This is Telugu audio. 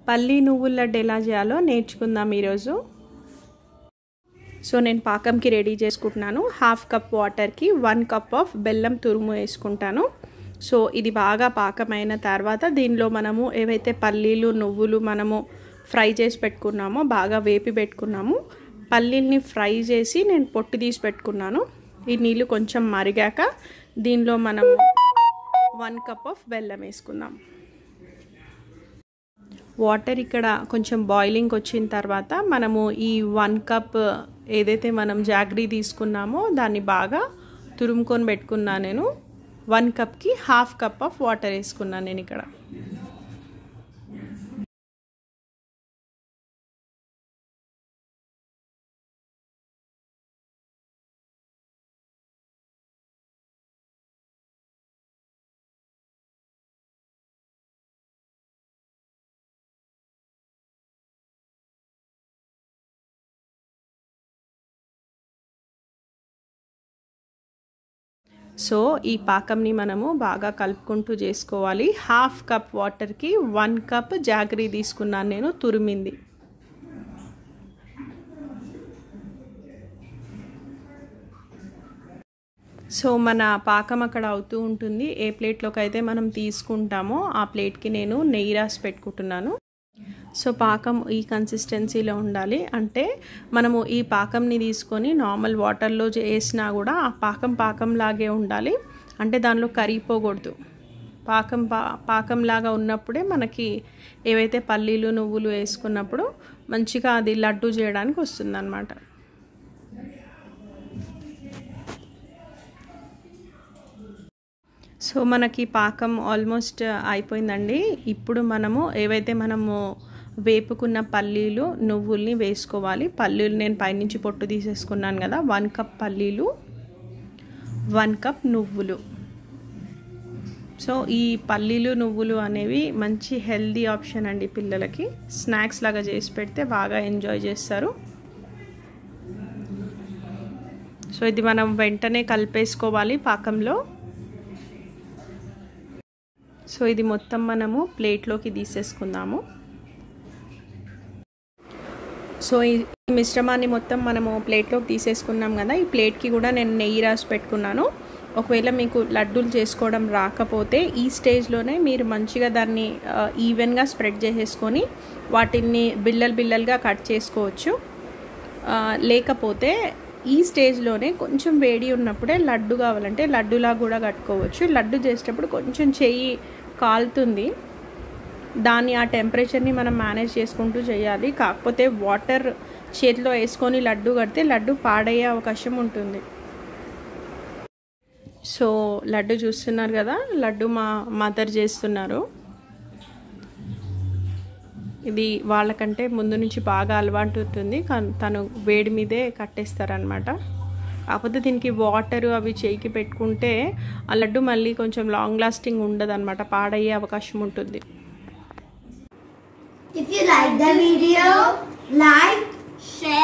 పల్లి నువ్వుల లడ్డు ఎలా చేయాలో నేర్చుకుందాం ఈరోజు సో నేను పాకంకి రెడీ చేసుకుంటున్నాను హాఫ్ కప్ వాటర్కి వన్ కప్ ఆఫ్ బెల్లం తురుము వేసుకుంటాను సో ఇది బాగా పాకమైన తర్వాత దీనిలో మనము ఏవైతే పల్లీలు నువ్వులు మనము ఫ్రై చేసి పెట్టుకున్నామో బాగా వేపి పెట్టుకున్నాము పల్లీల్ని ఫ్రై చేసి నేను పొట్టు తీసి పెట్టుకున్నాను ఈ నీళ్ళు కొంచెం మరిగాక దీనిలో మనము వన్ కప్ ఆఫ్ బెల్లం వేసుకుందాం వాటర్ ఇక్కడ కొంచెం బాయిలింగ్ వచ్చిన తర్వాత మనము ఈ వన్ కప్ ఏదైతే మనం జాగ్రీ తీసుకున్నామో దాన్ని బాగా తురుముకొని పెట్టుకున్నా నేను వన్ కప్కి హాఫ్ కప్ ఆఫ్ వాటర్ వేసుకున్నాను నేను ఇక్కడ సో ఈ పాకంని మనము బాగా కలుపుకుంటూ చేసుకోవాలి హాఫ్ కప్ వాటర్కి వన్ కప్ జాగరీ తీసుకున్నాను నేను తురిమింది సో మన పాకం అక్కడ అవుతూ ఉంటుంది ఏ ప్లేట్లోకి అయితే మనం తీసుకుంటామో ఆ ప్లేట్కి నేను నెయ్యి రాసి పెట్టుకుంటున్నాను సో పాకం ఈ కన్సిస్టెన్సీలో ఉండాలి అంటే మనము ఈ పాకంని తీసుకొని నార్మల్ వాటర్లో చేసినా కూడా ఆ పాకం పాకం లాగే ఉండాలి అంటే దానిలో కరిగిపోకూడదు పాకం పా పాకంలాగా ఉన్నప్పుడే మనకి ఏవైతే పల్లీలు నువ్వులు వేసుకున్నప్పుడు మంచిగా అది లడ్డు చేయడానికి వస్తుంది అన్నమాట సో మనకి పాకం ఆల్మోస్ట్ అయిపోయిందండి ఇప్పుడు మనము ఏవైతే మనము వేపుకున్న పల్లీలు నువ్వుల్ని వేసుకోవాలి పల్లీలు నేను పైనుంచి పొట్టు తీసేసుకున్నాను కదా వన్ కప్ పల్లీలు వన్ కప్ నువ్వులు సో ఈ పల్లీలు నువ్వులు అనేవి మంచి హెల్దీ ఆప్షన్ అండి పిల్లలకి స్నాక్స్ లాగా చేసి పెడితే బాగా ఎంజాయ్ చేస్తారు సో ఇది మనం వెంటనే కలిపేసుకోవాలి పాకంలో సో ఇది మొత్తం మనము ప్లేట్లోకి తీసేసుకుందాము సో ఈ మిశ్రమాన్ని మొత్తం మనము ప్లేట్లోకి తీసేసుకున్నాం కదా ఈ ప్లేట్కి కూడా నేను నెయ్యి రాసి పెట్టుకున్నాను ఒకవేళ మీకు లడ్డూలు చేసుకోవడం రాకపోతే ఈ స్టేజ్లోనే మీరు మంచిగా దాన్ని ఈవెన్గా స్ప్రెడ్ చేసేసుకొని వాటిని బిల్లలు బిల్లలుగా కట్ చేసుకోవచ్చు లేకపోతే ఈ స్టేజ్లోనే కొంచెం వేడి ఉన్నప్పుడే లడ్డు కావాలంటే లడ్డులా కూడా కట్టుకోవచ్చు లడ్డు చేసేటప్పుడు కొంచెం చెయ్యి కాలుతుంది దాన్ని ఆ టెంపరేచర్ని మనం మేనేజ్ చేసుకుంటూ చేయాలి కాకపోతే వాటర్ చేతిలో వేసుకొని లడ్డు కడితే లడ్డు పాడయ్యే అవకాశం ఉంటుంది సో లడ్డు చూస్తున్నారు కదా లడ్డు మా మదర్ చేస్తున్నారు ఇది వాళ్ళకంటే ముందు నుంచి బాగా అలవాటు ఉంటుంది తను వేడి మీదే కట్టేస్తారనమాట కాకపోతే దీనికి వాటర్ అవి చేయికి పెట్టుకుంటే ఆ లడ్డు మళ్ళీ కొంచెం లాంగ్ లాస్టింగ్ ఉండదు అనమాట పాడయ్యే అవకాశం ఉంటుంది If you like the video, like, share